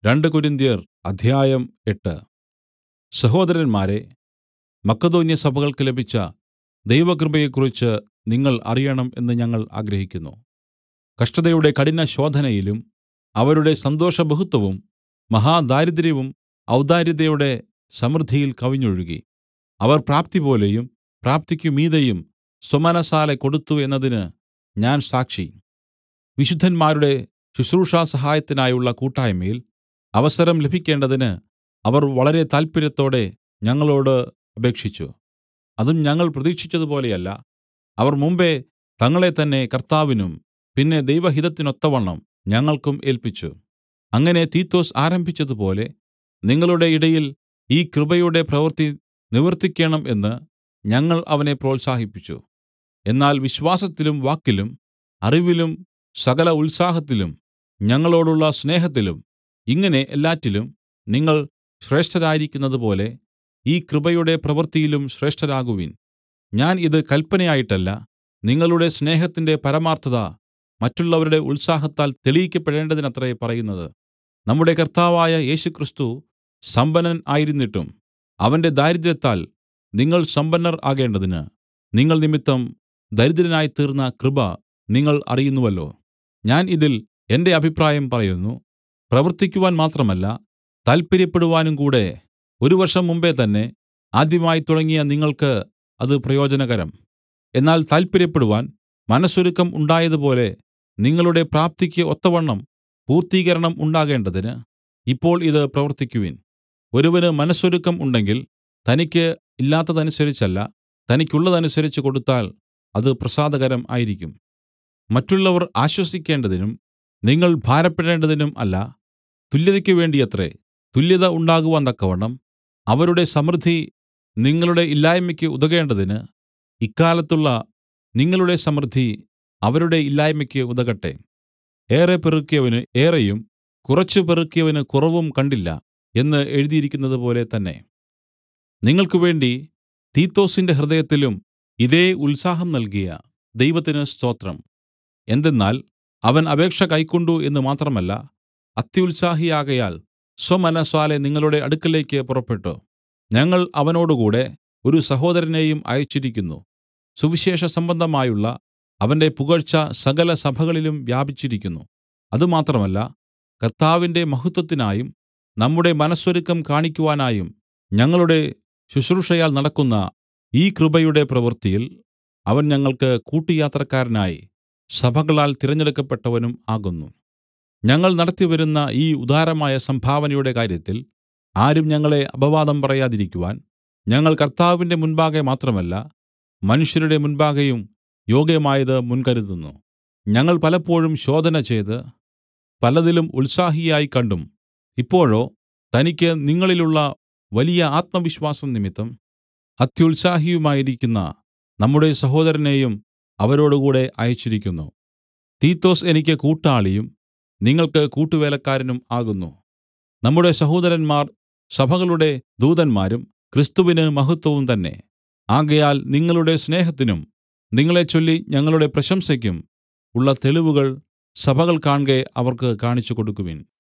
രണ്ട് കൊരിന്ത്യർ അധ്യായം എട്ട് സഹോദരന്മാരേ മക്കെദോന്യ സഭകൾക്ക് ലഭിച്ച ദൈവകൃപയെക്കുറിച്ച് നിങ്ങൾ അറിയണം എന്ന് ഞങ്ങൾ ആഗ്രഹിക്കുന്നു കഷ്ടതയുടെ കഠിനശോധനയിലും അവരുടെ സന്തോഷബഹുത്വവും മഹാദാരിദ്ര്യവും ഔദാര്യതയുടെ സമൃദ്ധിയിൽ കവിഞ്ഞൊഴുകി അവർ പ്രാപ്തിപോലെയും പ്രാപ്തിക്കു മീതെയും സ്വമനസാലെ കൊടുത്തു എന്നതിന് ഞാൻ സാക്ഷി വിശുദ്ധന്മാരുടെ ശുശ്രൂഷാസഹായത്തിനായുള്ള കൂട്ടായ്മയിൽ അവസരം ലഭിക്കേണ്ടതിന് അവർ വളരെ താല്പര്യത്തോടെ ഞങ്ങളോട് അപേക്ഷിച്ചു അതും ഞങ്ങൾ പ്രതീക്ഷിച്ചതുപോലെയല്ല അവർ മുമ്പെ തങ്ങളെത്തന്നെ കർത്താവിനും പിന്നെ ദൈവഹിതത്തിനൊത്തവണ്ണം ഞങ്ങൾക്കും ഏല്പിച്ചു അങ്ങനെ തീത്തൊസ് ആരംഭിച്ചതുപോലെ നിങ്ങളുടെ ഇടയിൽ ഈ കൃപയുടെ പ്രവൃത്തി നിവർത്തിക്കേണം എന്ന് ഞങ്ങൾ അവനെ പ്രോത്സാഹിപ്പിച്ചു എന്നാൽ വിശ്വാസത്തിലും വാക്കിലും അറിവിലും സകല ഉത്സാഹത്തിലും ഞങ്ങളോടുള്ള സ്നേഹത്തിലും ഇങ്ങനെ എല്ലാറ്റിലും നിങ്ങൾ ശ്രേഷ്ഠരായിരിക്കുന്നതുപോലെ ഈ കൃപയുടെ പ്രവൃത്തിയിലും ശ്രേഷ്ഠരാകുവിൻ ഞാൻ ഇത് കൽപ്പനയായിട്ടല്ല നിങ്ങളുടെ സ്നേഹത്തിന്റെ പരമാർത്ഥത മറ്റുള്ളവരുടെ ഉത്സാഹത്താൽ തെളിയിക്കപ്പെടേണ്ടതിനത്രേ പറയുന്നത് നമ്മുടെ കർത്താവായ യേശുക്രിസ്തു സമ്പന്നൻ ആയിരുന്നിട്ടും അവന്റെ ദാരിദ്ര്യത്താൽ നിങ്ങൾ സമ്പന്നർ ആകേണ്ടതിന് നിങ്ങൾ നിമിത്തം ദരിദ്രനായിത്തീർന്ന കൃപ നിങ്ങൾ അറിയുന്നുവല്ലോ ഞാൻ ഇതിൽ എന്റെ അഭിപ്രായം പറയുന്നു പ്രവർത്തിക്കുവാൻ മാത്രമല്ല താല്പര്യപ്പെടുവാനും കൂടെ ഒരു വർഷം മുമ്പെ തന്നെ ആദ്യമായി തുടങ്ങിയ നിങ്ങൾക്ക് അത് പ്രയോജനകരം എന്നാൽ താല്പര്യപ്പെടുവാൻ മനസ്സൊരുക്കം ഉണ്ടായതുപോലെ നിങ്ങളുടെ പ്രാപ്തിക്ക് ഒത്തവണ്ണം പൂർത്തീകരണം ഉണ്ടാകേണ്ടതിന് ഇപ്പോൾ ഇത് പ്രവർത്തിക്കുവിൻ ഒരുവന് മനസ്സൊരുക്കം ഉണ്ടെങ്കിൽ തനിക്ക് ഇല്ലാത്തതനുസരിച്ചല്ല തനിക്കുള്ളതനുസരിച്ച് കൊടുത്താൽ അത് പ്രസാദകരം ആയിരിക്കും മറ്റുള്ളവർ ആശ്വസിക്കേണ്ടതിനും നിങ്ങൾ ഭാരപ്പെടേണ്ടതിനും അല്ല തുല്യതയ്ക്ക് വേണ്ടിയത്രേ തുല്യത ഉണ്ടാകുവാൻ തക്കവണ്ണം അവരുടെ സമൃദ്ധി നിങ്ങളുടെ ഇല്ലായ്മയ്ക്ക് ഉതകേണ്ടതിന് ഇക്കാലത്തുള്ള നിങ്ങളുടെ സമൃദ്ധി അവരുടെ ഇല്ലായ്മയ്ക്ക് ഉതകട്ടെ ഏറെ പെറുക്കിയവന് ഏറെയും കുറച്ച് പെറുക്കിയവന് കുറവും കണ്ടില്ല എന്ന് എഴുതിയിരിക്കുന്നതുപോലെ തന്നെ നിങ്ങൾക്ക് വേണ്ടി തീത്തൊസിന്റെ ഹൃദയത്തിലും ഇതേ ഉത്സാഹം നൽകിയ ദൈവത്തിന് സ്തോത്രം എന്തെന്നാൽ അവൻ അപേക്ഷ കൈക്കൊണ്ടു എന്ന് മാത്രമല്ല അത്യുത്സാഹിയാകയാൽ സ്വമനസ്സാലെ നിങ്ങളുടെ അടുക്കലേക്ക് പുറപ്പെട്ടു ഞങ്ങൾ അവനോടുകൂടെ ഒരു സഹോദരനെയും അയച്ചിരിക്കുന്നു സുവിശേഷ സംബന്ധമായുള്ള അവന്റെ പുകഴ്ച സകല സഭകളിലും വ്യാപിച്ചിരിക്കുന്നു അതുമാത്രമല്ല കർത്താവിന്റെ മഹത്വത്തിനായും നമ്മുടെ മനസ്സൊരുക്കം കാണിക്കുവാനായും ഞങ്ങളുടെ ശുശ്രൂഷയാൽ നടക്കുന്ന ഈ കൃപയുടെ പ്രവൃത്തിയിൽ അവൻ ഞങ്ങൾക്ക് കൂട്ടുയാത്രക്കാരനായി സഭകളാൽ തിരഞ്ഞെടുക്കപ്പെട്ടവനും ആകുന്നു ഞങ്ങൾ നടത്തിവരുന്ന ഈ ഉദാരമായ സംഭാവനയുടെ കാര്യത്തിൽ ആരും ഞങ്ങളെ അപവാദം പറയാതിരിക്കുവാൻ ഞങ്ങൾ കർത്താവിന്റെ മുൻപാകെ മാത്രമല്ല മനുഷ്യരുടെ മുൻപാകെയും യോഗ്യമായത് മുൻകരുതുന്നു ഞങ്ങൾ പലപ്പോഴും ശോധന ചെയ്ത് പലതിലും ഉത്സാഹിയായി കണ്ടും ഇപ്പോഴോ തനിക്ക് നിങ്ങളിലുള്ള വലിയ ആത്മവിശ്വാസം നിമിത്തം അത്യുത്സാഹിയുമായിരിക്കുന്ന നമ്മുടെ സഹോദരനെയും അവരോടുകൂടെ അയച്ചിരിക്കുന്നു തീത്തൊസ് എനിക്ക് കൂട്ടാളിയും നിങ്ങൾക്ക് കൂട്ടുവേലക്കാരനും ആകുന്നു നമ്മുടെ സഹോദരന്മാർ സഭകളുടെ ദൂതന്മാരും ക്രിസ്തുവിന് മഹത്വവും തന്നെ ആകയാൽ നിങ്ങളുടെ സ്നേഹത്തിനും നിങ്ങളെച്ചൊല്ലി ഞങ്ങളുടെ പ്രശംസയ്ക്കും ഉള്ള തെളിവുകൾ സഭകൾ കാൺകെ അവർക്ക് കാണിച്ചു കൊടുക്കുവിൻ